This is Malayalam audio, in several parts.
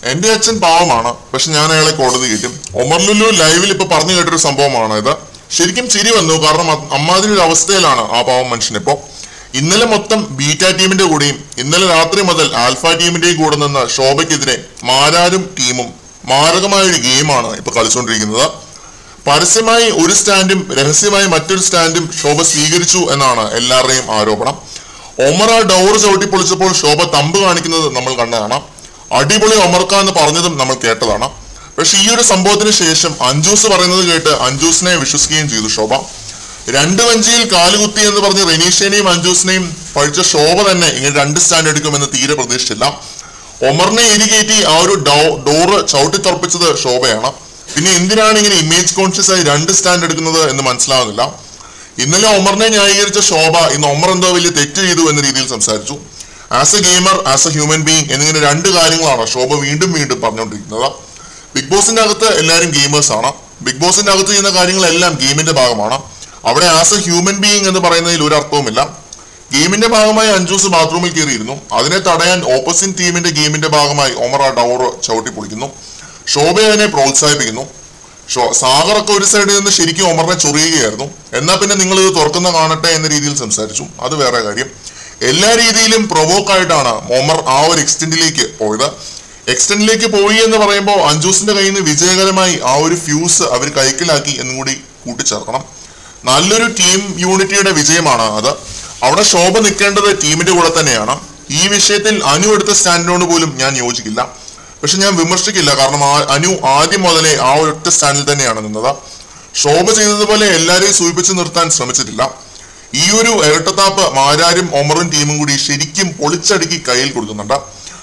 എന്റെ അച്ഛൻ പാവമാണ് പക്ഷെ ഞാൻ അയാളെ കോടതി കയറ്റും ഒമർ ലുലു ലൈവിൽ ഇപ്പൊ പറഞ്ഞു കേട്ടൊരു സംഭവമാണ് ഇത് ശരിക്കും ചിരി വന്നു കാരണം അത് അമ്മാതിരി ഒരു അവസ്ഥയിലാണ് ആ പാവം മനുഷ്യൻ ഇപ്പോ ഇന്നലെ മൊത്തം ബീറ്റ ടീമിന്റെ കൂടെയും ഇന്നലെ രാത്രി മുതൽ ആൽഫ ടീമിന്റെയും കൂടെ നിന്ന് ശോഭയ്ക്കെതിരെ മാരാരും ടീമും മാരകമായ ഒരു ഗെയിമാണ് ഇപ്പൊ കളിച്ചുകൊണ്ടിരിക്കുന്നത് പരസ്യമായി ഒരു സ്റ്റാൻഡും രഹസ്യമായി മറ്റൊരു സ്റ്റാൻഡും ശോഭ സ്വീകരിച്ചു എന്നാണ് എല്ലാവരുടെയും ആരോപണം ഒമർ ആ ഡോർ ചവിട്ടി പൊളിച്ചപ്പോൾ ശോഭ തമ്പ് കാണിക്കുന്നത് നമ്മൾ കണ്ടതാണ് അടിപൊളി ഒമർക്ക എന്ന് പറഞ്ഞതും നമ്മൾ കേട്ടതാണ് പക്ഷെ ഈ ഒരു സംഭവത്തിന് ശേഷം അഞ്ജൂസ് പറയുന്നത് കേട്ട് അഞ്ജൂസിനെ വിശ്വസിക്കുകയും ചെയ്തു ശോഭ രണ്ട് വഞ്ചിയിൽ കാലുകുത്തി എന്ന് പറഞ്ഞ് റെനീഷേനെയും അഞ്ജൂസിനെയും പഴിച്ച ശോഭ തന്നെ ഇങ്ങനെ രണ്ട് സ്റ്റാൻഡ് എടുക്കുമെന്ന് തീരെ പ്രതീക്ഷിച്ചില്ല ഒമറിനെ എരികേറ്റി ആ ഒരു ഡോ- ഡോറ് ചവിട്ടി തുറപ്പിച്ചത് ശോഭയാണ് പിന്നെ എന്തിനാണ് ഇങ്ങനെ ഇമേജ് കോൺഷ്യസ് ആയി രണ്ട് സ്റ്റാൻഡ് എടുക്കുന്നത് എന്ന് മനസ്സിലാകുന്നില്ല ഇന്നലെ ഒമറിനെ ന്യായീകരിച്ച ശോഭ ഇന്ന് ഒമർ എന്തോ വലിയ തെറ്റ് ചെയ്തു എന്ന രീതിയിൽ സംസാരിച്ചു as a gamer as a human being എന്നിങ്ങനെ രണ്ട് കാര്യങ്ങളാണ് ശോഭ വീണ്ടും വീണ്ടും പറഞ്ഞുകൊണ്ടിരിക്കുന്നത് ബിഗ് ബോസിന്റെ അകത്ത് എല്ലാവരും ഗെയിമേഴ്സ് ആണ് ബിഗ് ബോസിന്റെ അകത്ത് ചെയ്യുന്ന കാര്യങ്ങളെല്ലാം ഗെയിമിന്റെ ഭാഗമാണ് അവിടെ ആസ് എ ഹ്യൂമൻ ബീയിങ് എന്ന് പറയുന്നതിൽ ഒരു അർത്ഥവുമില്ല ഗെയിമിന്റെ ഭാഗമായി അഞ്ജൂസ് ബാത്റൂമിൽ കയറിയിരുന്നു അതിനെ തടയാൻ ഓപ്പോസിറ്റ് ടീമിന്റെ ഗെയിമിന്റെ ഭാഗമായി ഒമർ ആ ഡോറ് ചവിട്ടി പൊളിക്കുന്നു ശോഭ അതിനെ പ്രോത്സാഹിപ്പിക്കുന്നു ഷോ സാഗറൊക്കെ ഒരു സൈഡിൽ നിന്ന് ശരിക്കും ഒമറിനെ ചൊറിയുകയായിരുന്നു എന്നാ പിന്നെ നിങ്ങൾ ഇത് തുറക്കുന്ന കാണട്ടെ എന്ന രീതിയിൽ സംസാരിച്ചു അത് വേറെ കാര്യം എല്ലാ രീതിയിലും പ്രൊവോക്ക് ആയിട്ടാണ് ഒമർ ആ ഒരു എക്സ്റ്റെൻഡിലേക്ക് പോയത് എക്സ്റ്റെൻഡിലേക്ക് പോയി എന്ന് പറയുമ്പോൾ അഞ്ജൂസിന്റെ കയ്യിൽ നിന്ന് വിജയകരമായി ആ ഒരു ഫ്യൂസ് അവർ കൈക്കലാക്കി എന്നും കൂടി കൂട്ടിച്ചേർക്കണം നല്ലൊരു ടീം യൂണിറ്റിയുടെ വിജയമാണ് അത് അവിടെ ശോഭ നിൽക്കേണ്ടത് ടീമിന്റെ കൂടെ തന്നെയാണ് ഈ വിഷയത്തിൽ അനു എടുത്ത സ്റ്റാൻഡിനോട് പോലും ഞാൻ യോജിക്കില്ല പക്ഷെ ഞാൻ വിമർശിക്കില്ല കാരണം ആ- അനു ആദ്യം മുതലേ ആ ഒരൊറ്റ സ്റ്റാൻഡിൽ തന്നെയാണ് നിന്നത് ശോഭ ചെയ്തതുപോലെ എല്ലാവരെയും സൂചിപ്പിച്ച് നിർത്താൻ ശ്രമിച്ചിട്ടില്ല ഈ ഒരു ഇരട്ടത്താപ്പ് മാരാരും ഒമറും ടീമും കൂടി ശരിക്കും പൊളിച്ചടുക്കി കയ്യിൽ കൊടുക്കുന്നുണ്ട്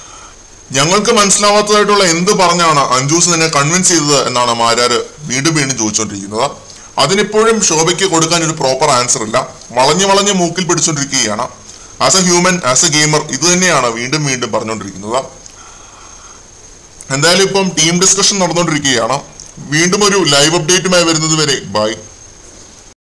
ഞങ്ങൾക്ക് മനസ്സിലാവാത്തതായിട്ടുള്ള എന്ത് പറഞ്ഞാണ് അഞ്ജൂസ് നിന്നെ കൺവിൻസ് ചെയ്തത് എന്നാണ് മാരാര് വീണ്ടും വീണ്ടും ചോദിച്ചുകൊണ്ടിരിക്കുന്നത് അതിനിപ്പോഴും ശോഭയ്ക്ക് കൊടുക്കാൻ ഒരു പ്രോപ്പർ ആൻസർ ഇല്ല വളഞ്ഞു വളഞ്ഞ് മൂക്കിൽ പിടിച്ചുകൊണ്ടിരിക്കുകയാണ് as a human as a gamer ഇത് തന്നെയാണ് വീണ്ടും വീണ്ടും പറഞ്ഞുകൊണ്ടിരിക്കുന്നത് എന്തായാലും ഇപ്പം ടീം ഡിസ്കഷൻ നടന്നുകൊണ്ടിരിക്കുകയാണ് വീണ്ടും ഒരു ലൈവ് അപ്ഡേറ്റുമായി വരുന്നത് വരെ ബൈ